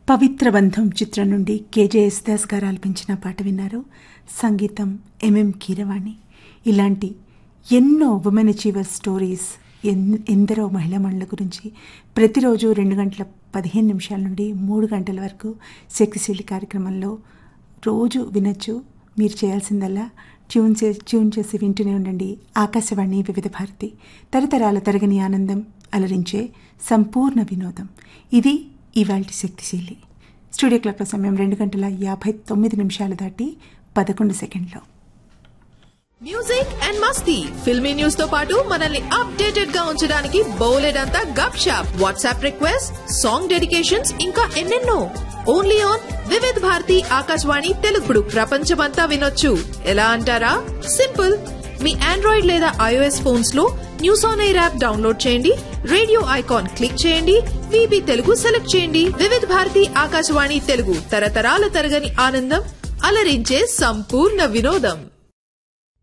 పవిత్ర బంధం చిత్రం నుండి కేజేఎస్ దాస్ గారు ఆలపించిన పాట విన్నారు సంగీతం ఎంఎం కీరవాణి ఇలాంటి ఎన్నో ఉమెన్ అచీవర్ స్టోరీస్ ఎన్- ఎందరో మహిళా మండల గురించి ప్రతిరోజు రెండు గంటల పదిహేను నిమిషాల నుండి మూడు గంటల వరకు శక్తిశీలి కార్యక్రమంలో రోజు వినొచ్చు మీరు చేయాల్సిందల్లా ట్యూన్ చే ట్యూన్ చేసి వింటూనే ఉండండి ఆకాశవాణి వివిధ భారతి తరతరాల తరగని ఆనందం అలరించే సంపూర్ణ వినోదం ఇది ఇవాల్టి శక్తిశీలి స్టూడియో క్లబ్ల సమయం రెండు గంటల యాభై తొమ్మిది నిమిషాలు దాటి పదకొండు సెకండ్లో మ్యూజిక్ అండ్ మస్తీ ఫిల్మీ న్యూస్ తో పాటు మనల్ని అప్డేటెడ్ గా ఉంచడానికి బౌలెడ్ అంతా gup shup WhatsApp request song dedications ఇంకా ఎన్నెన్నో ఓన్లీ ఆన్ వివిధ్ భారతి ఆకాశవాణి తెలుగుడు ప్రపంచమంతా వినొచ్చు ఎలా అంటారా సింపుల్ మీ ఆండ్రాయిడ్ లేదా ఐఓఎస్ ఫోన్స్ లో news on air app download చేయండి రేడియో ఐకాన్ క్లిక్ చేయండి విబి తెలుగు సెలెక్ట్ చేయండి వివిధ్ భారతి ఆకాశవాణి తెలుగు తరతరాల తరగని ఆనందం అలరించే సంపూర్ణ వినోదం